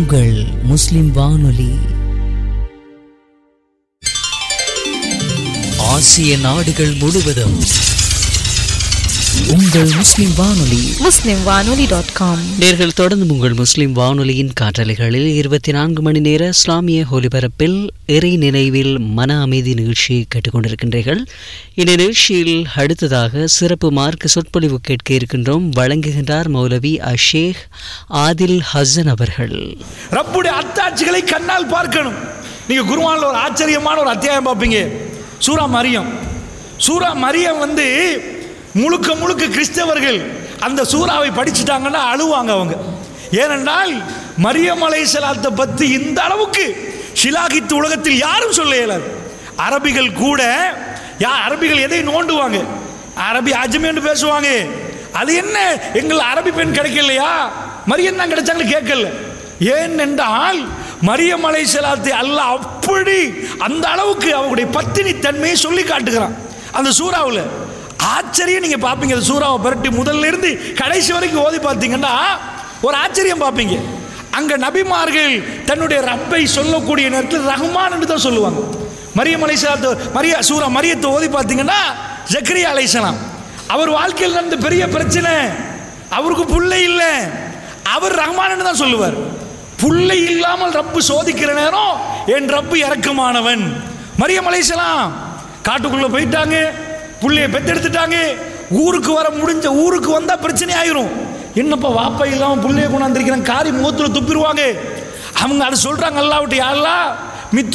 உங்கள் முஸ்லிம் வானொலி ஆசிய நாடுகள் முழுவதும் உங்கள் முஸ்லிம் வானொலி muslimwanoli.com நேர்கள் தொடர்ந்து உங்கள் முஸ்லிம் வானொலியின் காற்றலைகளில் இருபத்தி நான்கு மணி நேர இஸ்லாமிய ஒலிபரப்பில் இறை நினைவில் மன அமைதி நிகழ்ச்சியை கேட்டுக்கொண்டிருக்கின்றீர்கள் இந்த நிகழ்ச்சியில் அடுத்ததாக சிறப்பு மார்க்க சொற்பொழிவு கேட்க இருக்கின்றோம் வழங்குகின்றார் மௌலவி அஷேக் ஆதில் ஹசன் அவர்கள் ரப்புடைய அத்தாட்சிகளை கண்ணால் பார்க்கணும் நீங்க குருவானில் ஒரு ஆச்சரியமான ஒரு அத்தியாயம் பார்ப்பீங்க சூரா மரியம் சூரா மரியம் வந்து முழுக்க முழுக்க கிறிஸ்தவர்கள் அந்த சூறாவை படிச்சுட்டாங்கன்னா அழுவாங்க அவங்க ஏனென்றால் மரியம் அலைசலாத்தை பற்றி இந்த அளவுக்கு ஷிலாகித்து உலகத்தில் யாரும் சொல்ல இயலாது அரபிகள் கூட யா அரபிகள் எதை நோண்டுவாங்க அரபி அஜமேன்னு பேசுவாங்க அது என்ன எங்கள் அரபி பெண் கிடைக்கலையா மரியம் தான் கிடைச்சாங்கன்னு கேட்கல ஏன் என்றால் மரியம் அலை செலாத்தை அல்லாஹ் அப்படி அந்த அளவுக்கு அவருடைய பத்தினி தன்மையை சொல்லி காட்டுகிறான் அந்த சூறாவில் ஆச்சரியம் நீங்க பார்ப்பீங்க அந்த சூறாவை புரட்டி முதல்ல இருந்து கடைசி வரைக்கும் ஓதி பார்த்தீங்கன்னா ஒரு ஆச்சரியம் பார்ப்பீங்க அங்க நபிமார்கள் தன்னுடைய ரப்பை சொல்லக்கூடிய நேரத்தில் ரஹ்மான் என்று தான் சொல்லுவாங்க மரியம் அலைசலாத்து மரிய சூரா மரியத்தை ஓதி பார்த்தீங்கன்னா ஜக்கரியா அலைசலாம் அவர் வாழ்க்கையில் நடந்த பெரிய பிரச்சனை அவருக்கு புள்ளை இல்லை அவர் ரஹ்மான் தான் சொல்லுவார் புள்ளை இல்லாமல் ரப்பு சோதிக்கிற நேரம் என் ரப்பு இறக்கமானவன் மரியம் அலைசலாம் காட்டுக்குள்ள போயிட்டாங்க புள்ளைய பெத்தெடுத்துட்டாங்க ஊருக்கு வர முடிஞ்ச ஊருக்கு வந்தா பிரச்சனை ஆயிரும் என்னப்பா வாப்பா இல்லாம புள்ளைய கொண்டாந்துருக்கிறேன் காரி முகத்துல துப்பிடுவாங்க அவங்க அதை சொல்றாங்க அல்லாவிட்டு யாரெல்லாம் மித்து